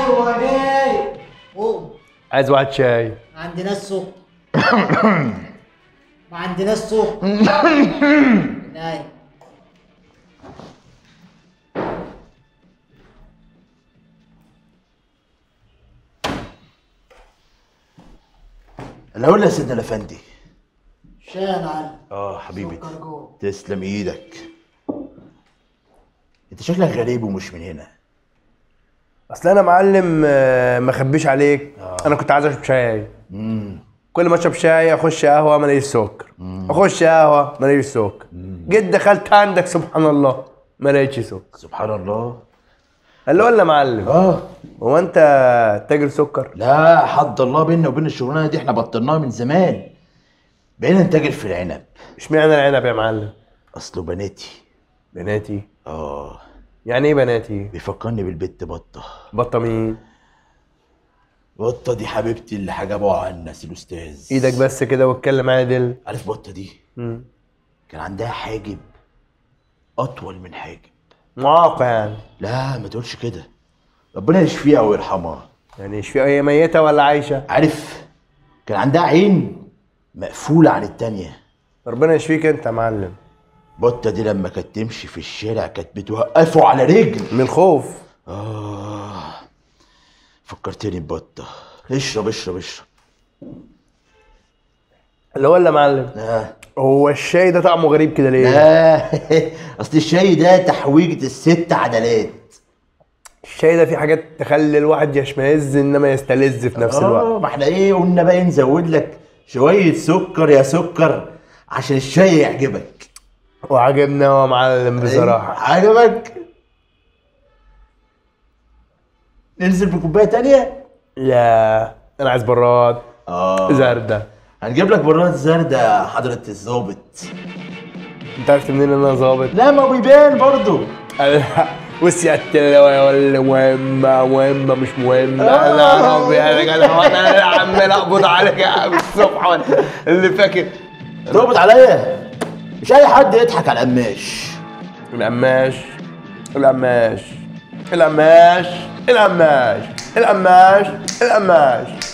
ايوه جاي قوم عايز واحد شاي ما عندناش سكر ما عندناش سكر جاي الاول يا سيدنا الافندي شاي يا معلم اه حبيبي سكر جوه تسلم ايدك انت شكلك غريب ومش من هنا اصل انا معلم آه، ما اخبيش عليك انا كنت عايز اشرب شاي كل ما اشرب شاي اخش قهوه ما الاقيش سكر اخش قهوه ما الاقيش سكر جيت دخلت عندك سبحان الله ما لقيتش سكر سبحان الله قال له ولا معلم اه هو انت تاجر سكر لا حد الله بينا وبين الشغلانه دي احنا بطلناها من زمان بقينا نتاجر في العنب اشمعنى العنب يا معلم اصله بناتي بناتي اه يعني ايه بناتي بيفكرني بالبت بطه بطه مين بطه دي حبيبتي اللي حجبوها عن الناس الاستاذ ايدك بس كده واتكلم عادل عارف بطه دي مم. كان عندها حاجب اطول من حاجب معاقه يعني لا ما تقولش كده ربنا يشفيها ويرحمها يعني مش في هي ميته ولا عايشه عارف كان عندها عين مقفولة عن التانية ربنا يشفيك انت يا معلم بطة دي لما كانت تمشي في الشارع كانت بتوقفه على رجل من الخوف آه فكرتني ببطة اشرب اشرب اشرب اللي هو ولا معلم آه. هو الشاي ده طعمه غريب كده ليه آه. اصل الشاي ده تحويجة الست عدلات الشاي ده فيه حاجات تخلي الواحد يشمئز انما يستلذ في نفس الوقت اه ما احنا ايه قلنا بقى نزود لك شوية سكر يا سكر عشان الشاي يعجبك وعجبنا هو معلم بصراحه عجبك ننزل بكوباية تانية لا انا عايز براد اه زردة هنجيب لك براد زردة حضرة الظابط انت عرفت منين ان انا ظابط لا ما بيبان برضو وسيادة اللواء ولا مهمة مهمة مش مهمة آه. لا ربي يا جدع انا عمال اقبض عليك يا عم الصبح وأنا اللي فاكر تقبض عليا مش اي حد يضحك على القماش القماش القماش القماش القماش القماش القماش